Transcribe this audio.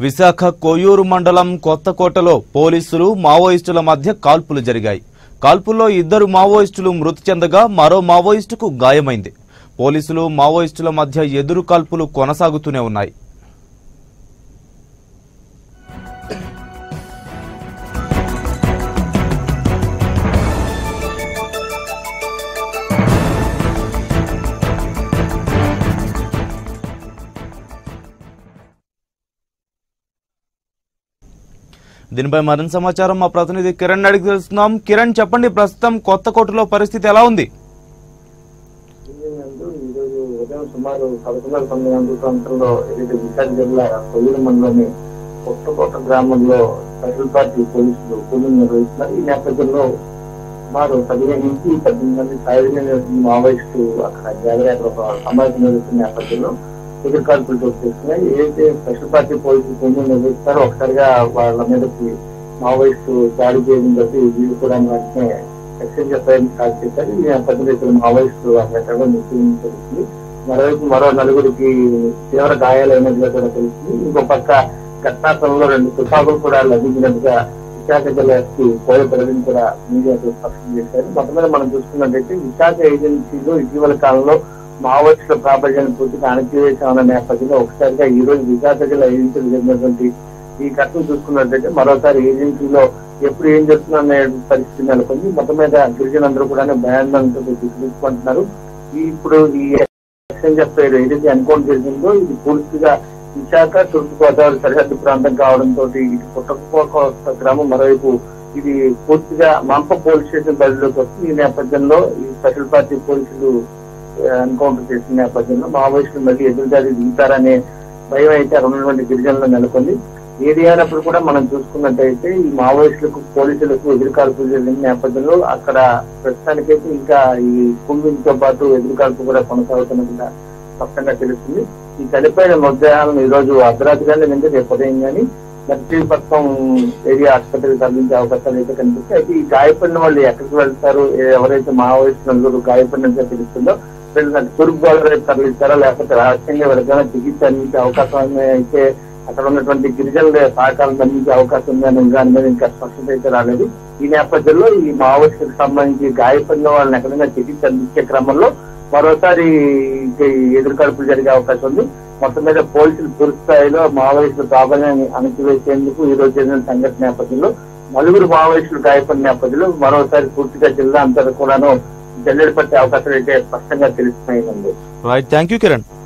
విశాఖ కొయ్యూరు మండలం కొత్తకోటలో పోలీసులు మావోయిస్టుల మధ్య కాల్పులు జరిగాయి కాల్పుల్లో ఇద్దరు మావోయిస్టులు మృతి చెందగా మరో మావోయిస్టుకు గాయమైంది పోలీసులు మావోయిస్టుల మధ్య ఎదురు కాల్పులు కొనసాగుతూనే ఉన్నాయి దీనిపై మరింత సమాచారం మా ప్రతినిధి కిరణ్ అడిగి తెలుస్తున్నాం కిరణ్ చెప్పండి ప్రస్తుతం కొత్తకోటలో పరిస్థితి ఎలా ఉంది నందు ఈరోజు ఉదయం సుమారు పదకొండు తొమ్మిది గంటల ప్రాంతంలో ఏదైతే విశాఖ జిల్లా కొయ్యూరు మండలంలోని కొత్తకోట గ్రామంలో స్పెషల్ పార్టీ పోలీసులు కూలింగ్ నిర్వహిస్తున్నారు ఈ నేపథ్యంలో సుమారు పదిహేను నుంచి పద్దెనిమిది మంది సాయుధ మావోయిస్టు అక్కడ జాగ్రత్త ఒక సమావేశం నిర్వహిస్తున్న నేపథ్యంలో ఎదురు కాల్పులు చోటు చేసుకున్నాయి ఏదైతే స్పెషల్ పార్టీ పోలీసులు కూలింగ్ నిర్వహిస్తారో ఒకసారిగా వాళ్ళ మీదకి మావోయిస్టు దాడి చేయడం బట్టి వీళ్ళు కూడా వెంటనే ఎక్స్చేంజ్ ఎఫ్ఐఆర్ స్టార్ట్ చేశారు ఈ నేపథ్యంలో ఇద్దరు మావోయిస్టులు అక్కడ మృతి తెలిసింది మరోవైపు మరో నలుగురికి తీవ్ర గాయాలైనట్టుగా కూడా తెలిసింది ఇంకో పక్క ఘటనాస్థలంలో రెండు తుపాకులు కూడా లభించినట్టుగా విశాఖ జిల్లా ఎస్పీ కోయ ప్రవీణ్ కూడా మీడియాకు స్పష్టం చేశారు మొత్తం మీద మనం చూసుకున్నట్టయితే విశాఖ ఏజెన్సీలో ఇటీవల కాలంలో మావోయిస్టుల ప్రాబల్యాన్ని పూర్తిగా అణచివేశామన్న నేపథ్యంలో ఒకసారిగా ఈ రోజు విశాఖ జిల్లా ఏజెన్సీలు జరిగినటువంటి ఈ ఘటన చూసుకున్నట్లయితే మరోసారి ఏజెన్సీలో ఎప్పుడు ఏం జరుగుతుందనే పరిస్థితి నెలకొంది మొత్తం మీద గిరిజనులందరూ కూడా భయాందోళనతో తీసుకుంటున్నారు ఈ ఇప్పుడు ఈ ఎక్స్చేంజ్ ఆఫ్ పేరు ఏదైతే ఎన్కౌంటర్ జరిగిందో ఇది పూర్తిగా విశాఖ తూర్పు గోదావరి సరిహద్దు ప్రాంతం కావడంతో ఇటు పుట్టకపోక గ్రామం మరోవైపు ఇది పూర్తిగా మంప పోలీస్ స్టేషన్ పరిధిలోకి వస్తుంది ఈ నేపథ్యంలో ఈ స్పెషల్ పార్టీ పోలీసులు ఎన్కౌంటర్ చేసిన నేపథ్యంలో మావోయిస్టులు మళ్ళీ ఎదురుదాడి దిగుతారనే భయం అయితే అక్కడ ఉన్నటువంటి గిరిజనులు నెలకొంది ఏది అయినప్పుడు కూడా మనం చూసుకున్నట్టయితే ఈ మావోయిస్టులకు పోలీసులకు ఎదురుకాల్పులు జరిగిన నేపథ్యంలో అక్కడ ప్రస్తుతానికైతే ఇంకా ఈ కుంభింతో పాటు ఎదురుకాల్పు కూడా కొనసాగుతున్నట్టుగా స్పష్టంగా తెలుస్తుంది ఈ చనిపోయిన మృతదేహాలను ఈ రోజు అర్ధరాత్రి కానీ లేదంటే రేపు ఉదయం కానీ నర్సీపట్నం ఏరియా ఆసుపత్రికి తరలించే అవకాశాలు అయితే కనిపిస్తాయి అయితే ఈ గాయపడిన వాళ్ళు ఎక్కడికి వెళ్తారు ఏ- ఎవరైతే మావోయిస్టులు నలుగురు గాయపడినట్టు తెలుస్తుందో వీళ్ళు నాకు తూర్పు గోదావరి తరలిస్తారా లేకపోతే రహస్యంగా వీళ్ళకైనా చికిత్స అందించే అవకాశం అయితే అక్కడ ఉన్నటువంటి గిరిజనుల సహకారం అందించే అవకాశం ఉందని దాని మీద ఇంకా స్పష్టత అయితే రాలేదు ఈ నేపథ్యంలో ఈ మావోయిస్టులకు సంబంధించి గాయపడిన వాళ్ళని ఎక్కడైనా చికిత్స అందించే క్రమంలో మరోసారి ఈ ఎదురుకడుపులు జరిగే అవకాశం ఉంది మొత్తం మీద పోలీసులు పూర్తి స్థాయిలో మావోయిస్టుల ప్రాబల్యాన్ని అణచివేసేందుకు ఈ రోజు జరిగిన సంఘటన నేపథ్యంలో నలుగురు మావోయిస్టులు గాయపడిన నేపథ్యంలో మరోసారి పూర్తిగా జిల్లా అంతటా కూడాను జల్లెడ పట్టే అవకాశాలు అయితే స్పష్టంగా తెలుస్తున్నాయి రైట్ థ్యాంక్ యూ కిరణ్